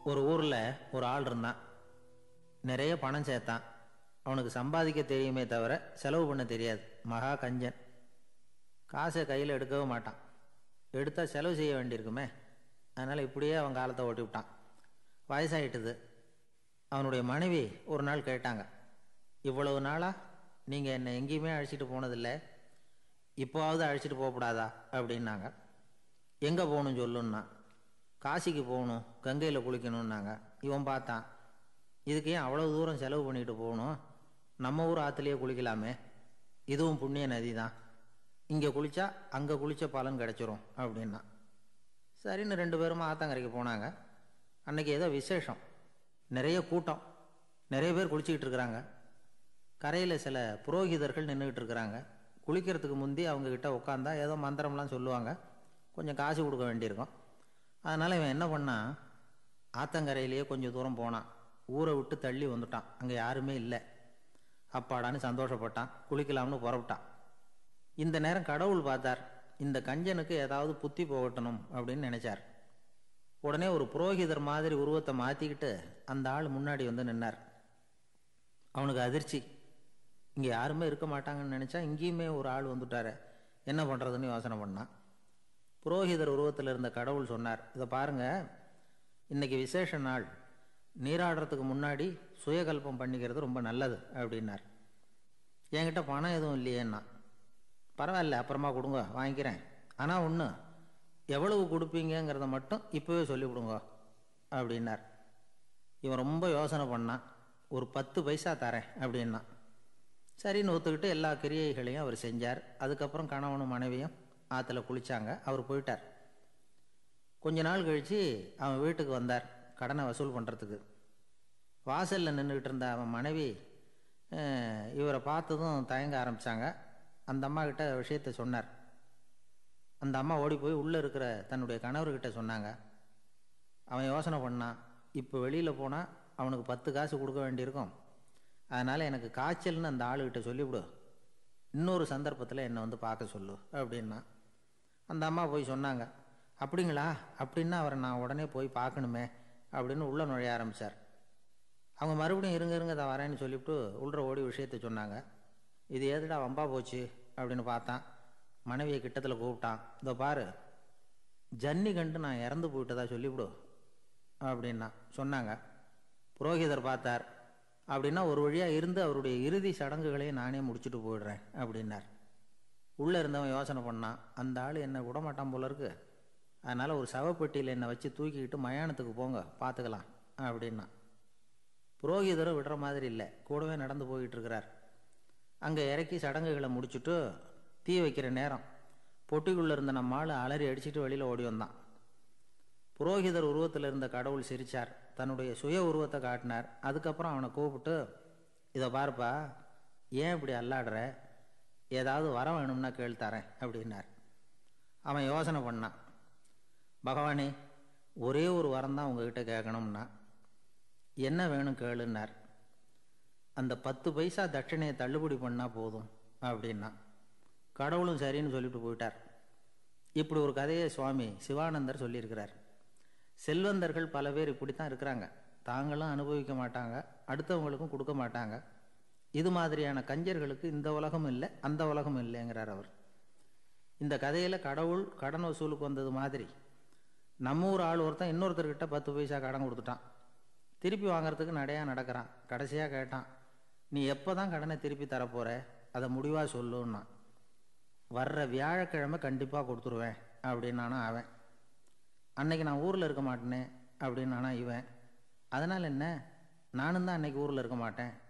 ஒரு ஊரில் ஒரு ஆள் இருந்தான் நிறைய பணம் சேர்த்தான் அவனுக்கு சம்பாதிக்க தெரியுமே தவிர செலவு பண்ண தெரியாது மகா கஞ்சன் காசை கையில் எடுக்கவே மாட்டான் எடுத்தால் செலவு செய்ய வேண்டியிருக்குமே அதனால் இப்படியே அவன் காலத்தை ஓட்டி விட்டான் வயசாயிட்டுது அவனுடைய மனைவி ஒரு நாள் கேட்டாங்க இவ்வளவு நாளாக நீங்கள் என்னை எங்கேயுமே அழைச்சிட்டு போனதில்லை இப்போவாவது அழைச்சிட்டு போகக்கூடாதா அப்படின்னாங்க எங்கே போகணும் சொல்லுன்னா காசிக்கு போகணும் கங்கையில் குளிக்கணும்னாங்க இவன் பார்த்தான் இதுக்கு ஏன் அவ்வளோ தூரம் செலவு பண்ணிட்டு போகணும் நம்ம ஊர் ஆற்றுலேயே குளிக்கலாமே இதுவும் புண்ணிய நதி தான் இங்கே குளித்தா அங்கே குளித்த பலன் கிடச்சிரும் அப்படின்னா சரின்னு ரெண்டு பேரும் ஆத்தங்கரைக்கு போனாங்க அன்னைக்கு ஏதோ விசேஷம் நிறைய கூட்டம் நிறைய பேர் குளிச்சுக்கிட்டு இருக்கிறாங்க கரையில் சில புரோகிதர்கள் நின்றுக்கிட்டு இருக்கிறாங்க குளிக்கிறதுக்கு முந்தி அவங்க கிட்ட உட்காந்தா ஏதோ மந்திரம்லாம் சொல்லுவாங்க கொஞ்சம் காசு கொடுக்க வேண்டியிருக்கும் அதனால் இவன் என்ன பண்ணான் ஆத்தங்கரையிலேயே கொஞ்சம் தூரம் போனான் ஊரை விட்டு தள்ளி வந்துட்டான் அங்கே யாருமே இல்லை அப்பாடான்னு சந்தோஷப்பட்டான் குளிக்கலாம்னு புறப்பட்டான் இந்த நேரம் கடவுள் பார்த்தார் இந்த கஞ்சனுக்கு ஏதாவது புத்தி போகட்டணும் அப்படின்னு நினைச்சார் உடனே ஒரு புரோகிதர் மாதிரி உருவத்தை மாற்றிக்கிட்டு அந்த ஆள் முன்னாடி வந்து நின்னார் அவனுக்கு அதிர்ச்சி இங்கே யாருமே இருக்க மாட்டாங்கன்னு நினச்சா இங்கேயுமே ஒரு ஆள் வந்துட்டாரு என்ன பண்ணுறதுன்னு யோசனை பண்ணான் புரோகிதர் உருவத்தில் இருந்த கடவுள் சொன்னார் இதை பாருங்க இன்னைக்கு விசேஷ நாள் நீராடுறதுக்கு முன்னாடி சுயகல்பம் பண்ணிக்கிறது ரொம்ப நல்லது அப்படின்னார் என்கிட்ட பணம் எதுவும் இல்லையேன்னா பரவாயில்ல அப்புறமா கொடுங்க வாங்கிக்கிறேன் ஆனால் ஒன்று எவ்வளவு கொடுப்பீங்கங்கிறத மட்டும் இப்போவே சொல்லிவிடுங்க அப்படின்னார் இவன் ரொம்ப யோசனை பண்ணான் ஒரு பத்து பைசா தரேன் அப்படின்னா சரின்னு ஒத்துக்கிட்டு எல்லா கிரியைகளையும் அவர் செஞ்சார் அதுக்கப்புறம் கணவனும் மனைவியும் ஆற்றுல குளித்தாங்க அவர் போயிட்டார் கொஞ்ச நாள் கழித்து அவன் வீட்டுக்கு வந்தார் கடனை வசூல் பண்ணுறதுக்கு வாசலில் நின்றுக்கிட்டு இருந்த அவன் மனைவி அஹ், இவரை பார்த்ததும் தயங்க ஆரம்பித்தாங்க அந்த அம்மா கிட்ட விஷயத்த சொன்னார் அந்த அம்மா ஓடி போய் உள்ளே இருக்கிற தன்னுடைய கணவர்கிட்ட சொன்னாங்க அவன் யோசனை பண்ணான் இப்போ வெளியில் போனால் அவனுக்கு பத்து காசு கொடுக்க வேண்டியிருக்கும் அதனால் எனக்கு காய்ச்சல்னு அந்த ஆளுகிட்ட சொல்லிவிடு இன்னொரு சந்தர்ப்பத்தில் என்னை வந்து பார்க்க சொல்லு அப்படின்னா அந்த அம்மா போய் சொன்னாங்க அப்படிங்களா அப்படின்னா அவரை நான் உடனே போய் பார்க்கணுமே அப்படின்னு உள்ளே நுழைய ஆரம்பித்தார் அவங்க மறுபடியும் இருங்க இருங்க தான் வரேன்னு சொல்லிவிட்டு உள்ள ஓடி விஷயத்த சொன்னாங்க இது ஏதுடா வம்பா போச்சு அப்படின்னு பார்த்தான் மனைவியை கிட்டத்தில் கூப்பிட்டான் இதோ பாரு ஜன்னி கண்டு நான் இறந்து போயிட்டதா சொல்லிவிடு அப்படின்னா சொன்னாங்க புரோகிதர் பார்த்தார் அப்படின்னா ஒரு வழியாக இருந்து அவருடைய இறுதி சடங்குகளையும் நானே முடிச்சுட்டு போயிடுறேன் அப்படின்னார் உள்ளே இருந்தவன் யோசனை பண்ணான் அந்த ஆள் என்னை விட மாட்டான் போல இருக்கு அதனால் ஒரு சவப்பெட்டியில் என்னை வச்சு தூக்கிக்கிட்டு மயானத்துக்கு போங்க பார்த்துக்கலாம் அப்படின்னா புரோகிதரும் விடுற மாதிரி இல்லை கூடவே நடந்து போயிட்டு இருக்கிறார் அங்கே இறக்கி சடங்குகளை முடிச்சுட்டு தீ வைக்கிற நேரம் பொட்டிக்குள்ளே இருந்த நம்ம ஆள் அலறி அடிச்சிட்டு வெளியில் ஓடி வந்தான் புரோகிதர் உருவத்தில் இருந்த கடவுள் சிரிச்சார் தன்னுடைய சுய உருவத்தை காட்டினார் அதுக்கப்புறம் அவனை கூப்பிட்டு இதை பாருப்பா ஏன் இப்படி அல்லாடுற ஏதாவது வர வேணும்னா கேள் தரேன் அப்படின்னார் அவன் யோசனை பண்ணான் பகவானே ஒரே ஒரு வரம் தான் உங்ககிட்ட கேட்கணும்னா என்ன வேணும் கேளுன்னார் அந்த பத்து பைசா தட்சணையை தள்ளுபடி பண்ணால் போதும் அப்படின்னா கடவுளும் சரின்னு சொல்லிட்டு போயிட்டார் இப்படி ஒரு கதையை சுவாமி சிவானந்தர் சொல்லியிருக்கிறார் செல்வந்தர்கள் பல பேர் இப்படி தான் இருக்கிறாங்க தாங்களும் அனுபவிக்க மாட்டாங்க அடுத்தவங்களுக்கும் கொடுக்க மாட்டாங்க இது மாதிரியான கஞ்சர்களுக்கு இந்த உலகம் இல்லை அந்த உலகம் இல்லைங்கிறார் அவர் இந்த கதையில் கடவுள் கடன் வசூலுக்கு வந்தது மாதிரி நம்ம ஊர் ஆள் ஒருத்தன் இன்னொருத்தர்கிட்ட பத்து பைசா கடன் கொடுத்துட்டான் திருப்பி வாங்குறதுக்கு நடையாக நடக்கிறான் கடைசியாக கேட்டான் நீ எப்போ தான் கடனை திருப்பி தரப்போற அதை முடிவாக சொல்லுன்னா வர்ற வியாழக்கிழமை கண்டிப்பாக கொடுத்துருவேன் அப்படின்னானா அவன் அன்னைக்கு நான் ஊரில் இருக்க மாட்டேனே அப்படின்னானா இவன் அதனால் என்ன நானும் தான் அன்னைக்கு ஊரில் இருக்க மாட்டேன்